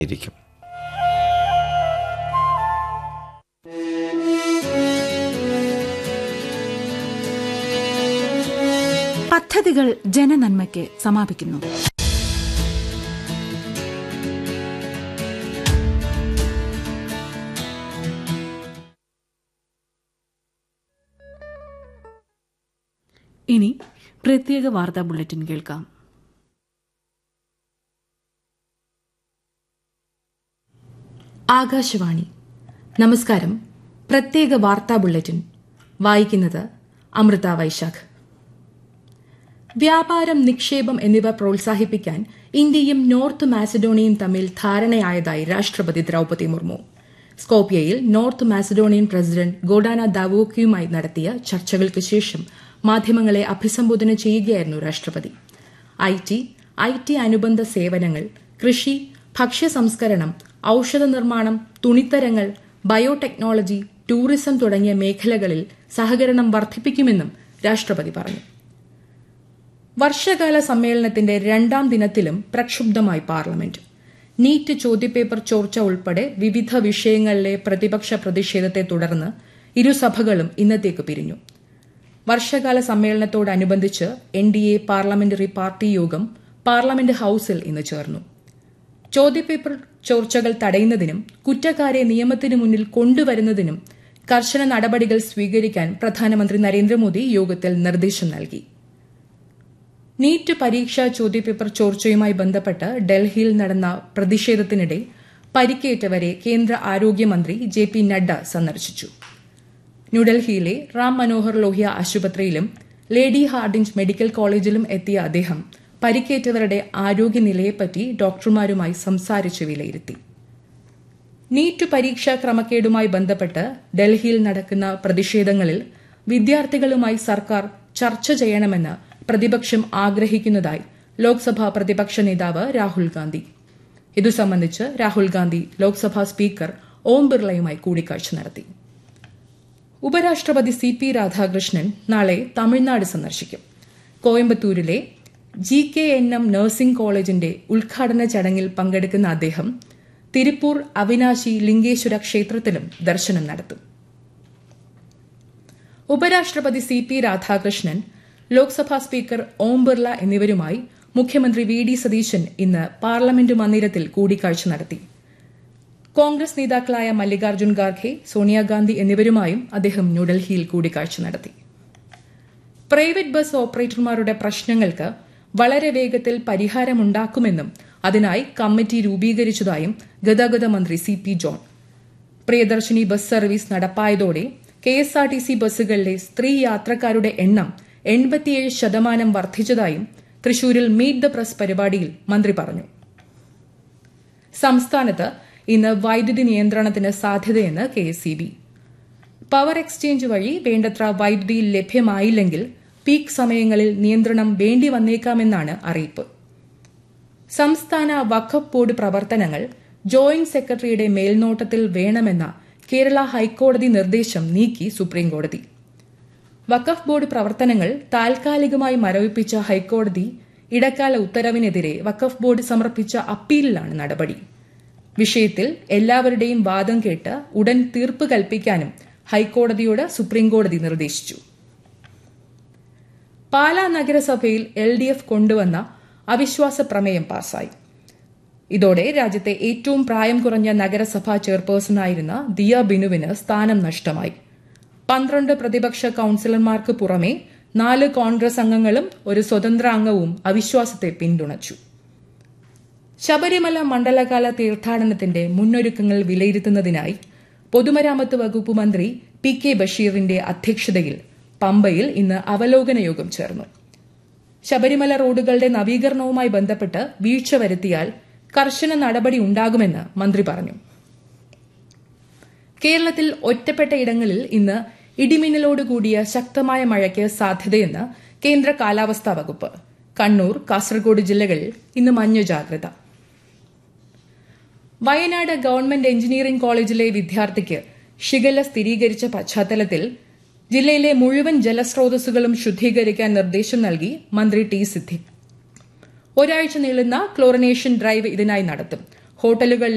ഇരിക്കും പദ്ധതികൾ ജനനന്മയ്ക്ക് സമാപിക്കുന്നു ഇനി പ്രത്യേക വാർത്താ ബുള്ളറ്റിൻ കേൾക്കാം ആകാശവാണി നമസ്കാരം പ്രത്യേക വാർത്താ ബുള്ളറ്റിൻ വായിക്കുന്നത് അമൃത വൈശാഖ് വ്യാപാരം നിക്ഷേപം എന്നിവ പ്രോത്സാഹിപ്പിക്കാൻ ഇന്ത്യയും നോർത്ത് മാസഡോണിയയും തമ്മിൽ ധാരണയായതായി രാഷ്ട്രപതി ദ്രൌപതി മുർമു സ്കോപ്പിയയിൽ നോർത്ത് മാസഡോണിയൻ പ്രസിഡന്റ് ഗോഡാന ദാവോക്കിയുമായി നടത്തിയ ചർച്ചകൾക്ക് ശേഷം മാധ്യമങ്ങളെ അഭിസംബോധന ചെയ്യുകയായിരുന്നു രാഷ്ട്രപതി ഐ ടി ഐ ടി അനുബന്ധ സേവനങ്ങൾ കൃഷി ഭക്ഷ്യ സംസ്കരണം ഔഷധ നിർമ്മാണം തുണിത്തരങ്ങൾ ബയോടെക്നോളജി ടൂറിസം തുടങ്ങിയ മേഖലകളിൽ സഹകരണം വർദ്ധിപ്പിക്കുമെന്നും രാഷ്ട്രപതി പറഞ്ഞു വർഷകാല സമ്മേളനത്തിന്റെ രണ്ടാം ദിനത്തിലും പ്രക്ഷുബ്ധമായി പാർലമെന്റ് നീറ്റ് ചോദ്യപേപ്പർ ചോർച്ച ഉൾപ്പെടെ വിവിധ വിഷയങ്ങളിലെ പ്രതിപക്ഷ പ്രതിഷേധത്തെ തുടർന്ന് ഇരുസഭകളും ഇന്നത്തേക്ക് പിരിഞ്ഞു വർഷകാല സമ്മേളനത്തോടനുബന്ധിച്ച് N D A parliamentary party യോഗം പാർലമെന്റ് ഹൌസിൽ ഇന്ന് ചേർന്നു ചോദ്യപേപ്പർ ചോർച്ചകൾ തടയുന്നതിനും കുറ്റക്കാരെ നിയമത്തിനു മുന്നിൽ കൊണ്ടുവരുന്നതിനും കർശന നടപടികൾ സ്വീകരിക്കാൻ പ്രധാനമന്ത്രി നരേന്ദ്രമോദി യോഗത്തിൽ നിർദ്ദേശം നൽകി നീറ്റ് പരീക്ഷാ ചോദ്യപേപ്പർ ചോർച്ചയുമായി ബന്ധപ്പെട്ട് ഡൽഹിയിൽ നടന്ന പ്രതിഷേധത്തിനിടെ പരിക്കേറ്റവരെ കേന്ദ്ര ആരോഗ്യമന്ത്രി ജെ പി നഡ്ഡ സന്ദർശിച്ചു ന്യൂഡൽഹിയിലെ റാം മനോഹർ ലോഹ്യ ആശുപത്രിയിലും ലേഡി ഹാർഡിഞ്ച് മെഡിക്കൽ കോളേജിലും എത്തിയ അദ്ദേഹം പരിക്കേറ്റവരുടെ ആരോഗ്യനിലയെപ്പറ്റി ഡോക്ടർമാരുമായി സംസാരിച്ച് വിലയിരുത്തി നീറ്റ് പരീക്ഷാ ക്രമക്കേടുമായി ബന്ധപ്പെട്ട് ഡൽഹിയിൽ നടക്കുന്ന പ്രതിഷേധങ്ങളിൽ വിദ്യാർത്ഥികളുമായി സർക്കാർ ചർച്ച ചെയ്യണമെന്ന് പ്രതിപക്ഷം ആഗ്രഹിക്കുന്നതായി ലോക്സഭാ പ്രതിപക്ഷ നേതാവ് രാഹുൽ ഗാന്ധി ഇതു സംബന്ധിച്ച് രാഹുൽ ഗാന്ധി ലോക്സഭാ സ്പീക്കർ ഓം ബിർളയുമായി കൂടിക്കാഴ്ച നടത്തി ഉപരാഷ്ട്രപതി സി പി രാധാകൃഷ്ണൻ നാളെ തമിഴ്നാട് സന്ദർശിക്കും കോയമ്പത്തൂരിലെ G K N M nursing കോളേജിന്റെ ഉദ്ഘാടന ചടങ്ങിൽ പങ്കെടുക്കുന്ന അദ്ദേഹം തിരുപ്പൂർ അവിനാശി ലിംഗേശ്വര ക്ഷേത്രത്തിലും ദർശനം നടത്തും ഉപരാഷ്ട്രപതി C P Radhakrishnan Lok Sabha speaker Om Birla എന്നിവരുമായി മുഖ്യമന്ത്രി വി ഡി സതീശൻ ഇന്ന് പാർലമെന്റ് മന്ദിരത്തിൽ കൂടിക്കാഴ്ച നടത്തി കോൺഗ്രസ് നേതാക്കളായ മല്ലികാർജ്ജുൻ ഖാർഖെ സോണിയാഗാന്ധി എന്നിവരുമായും അദ്ദേഹം ന്യൂഡൽഹിയിൽ കൂടിക്കാഴ്ച നടത്തി പ്രൈവറ്റ് ബസ് ഓപ്പറേറ്റർമാരുടെ പ്രശ്നങ്ങൾക്ക് വളരെ വേഗത്തിൽ പരിഹാരമുണ്ടാക്കുമെന്നും അതിനായി കമ്മിറ്റി രൂപീകരിച്ചതായും ഗതാഗത മന്ത്രി C P John Priyadarshini bus service നടപ്പായതോടെ K S R T C ബസ്സുകളിലെ സ്ത്രീ യാത്രക്കാരുടെ എണ്ണം എൺപത്തിയേഴ് ശതമാനം വർദ്ധിച്ചതായും തൃശൂരിൽ മീറ്റ് ദ പ്രസ് പരിപാടിയിൽ മന്ത്രി പറഞ്ഞു സംസ്ഥാനത്ത് ഇന്ന് വൈദ്യുതി നിയന്ത്രണത്തിന് സാധ്യതയെന്ന് K S C B power exchange വഴി വേണ്ടത്ര വൈദ്യുതി ലഭ്യമായില്ലെങ്കിൽ പീക്ക് സമയങ്ങളിൽ നിയന്ത്രണം വേണ്ടി വന്നേക്കാമെന്നാണ് അറിയിപ്പ് സംസ്ഥാന വഖഫ് ബോർഡ് പ്രവർത്തനങ്ങൾ ജോയിന്റ് സെക്രട്ടറിയുടെ മേൽനോട്ടത്തിൽ വേണമെന്ന കേരള ഹൈക്കോടതി നിർദ്ദേശം നീക്കി സുപ്രീംകോടതി വഖഫ് ബോർഡ് പ്രവർത്തനങ്ങൾ താൽക്കാലികമായി മരവിപ്പിച്ച ഹൈക്കോടതി ഇടക്കാല ഉത്തരവിനെതിരെ വഖഫ് ബോർഡ് സമർപ്പിച്ച അപ്പീലിലാണ് നടപടി വിഷയത്തിൽ എല്ലാവരുടെയും വാദം കേട്ട് ഉടൻ തീർപ്പ് കൽപ്പിക്കാനും ഹൈക്കോടതിയോട് സുപ്രീംകോടതി നിർദ്ദേശിച്ചു പാലാ നഗരസഭയിൽ എൽ ഡി എഫ് കൊണ്ടുവന്ന അവിശ്വാസ പ്രമേയം പാസായി ഇതോടെ രാജ്യത്തെ ഏറ്റവും പ്രായം കുറഞ്ഞ നഗരസഭാ ചെയർപേഴ്സണായിരുന്ന ദിയ ബിനുവിന് സ്ഥാനം നഷ്ടമായി പന്ത്രണ്ട് പ്രതിപക്ഷ കൌൺസിലർമാർക്ക് പുറമെ നാല് കോൺഗ്രസ് അംഗങ്ങളും ഒരു സ്വതന്ത്ര അംഗവും അവിശ്വാസത്തെ പിന്തുണച്ചു ശബരിമല മണ്ഡലകാല തീർത്ഥാടനത്തിന്റെ മുന്നൊരുക്കങ്ങൾ വിലയിരുത്തുന്നതിനായി പൊതുമരാമത്ത് വകുപ്പ് മന്ത്രി പി കെ ബഷീറിന്റെ അധ്യക്ഷതയിൽ പമ്പയിൽ ഇന്ന് അവലോകന യോഗം ചേർന്നു ശബരിമല റോഡുകളുടെ നവീകരണവുമായി ബന്ധപ്പെട്ട് വീഴ്ച വരുത്തിയാൽ കർശന നടപടി ഉണ്ടാകുമെന്ന് മന്ത്രി പറഞ്ഞു കേരളത്തിൽ ഒറ്റപ്പെട്ട ഇടങ്ങളിൽ ഇന്ന് ഇടിമിന്നലോടുകൂടിയ ശക്തമായ മഴയ്ക്ക് സാധ്യതയെന്ന് കേന്ദ്ര കാലാവസ്ഥാ വകുപ്പ് കണ്ണൂർ കാസർഗോഡ് ജില്ലകളിൽ ഇന്ന് മഞ്ഞ ജാഗ്രത വയനാട് ഗവൺമെന്റ് എഞ്ചിനീയറിംഗ് കോളേജിലെ വിദ്യാർത്ഥിക്ക് ഷിഗല്ല സ്ഥിരീകരിച്ച പശ്ചാത്തലത്തിൽ ജില്ലയിലെ മുഴുവൻ ജലസ്രോതസ്സുകളും ശുദ്ധീകരിക്കാൻ നിർദ്ദേശം നൽകി മന്ത്രി ടി സിദ്ദിഖ് ഒരാഴ്ച നീളുന്ന ക്ലോറിനേഷൻ ഡ്രൈവ് ഇതിനായി നടത്തും ഹോട്ടലുകളിലെ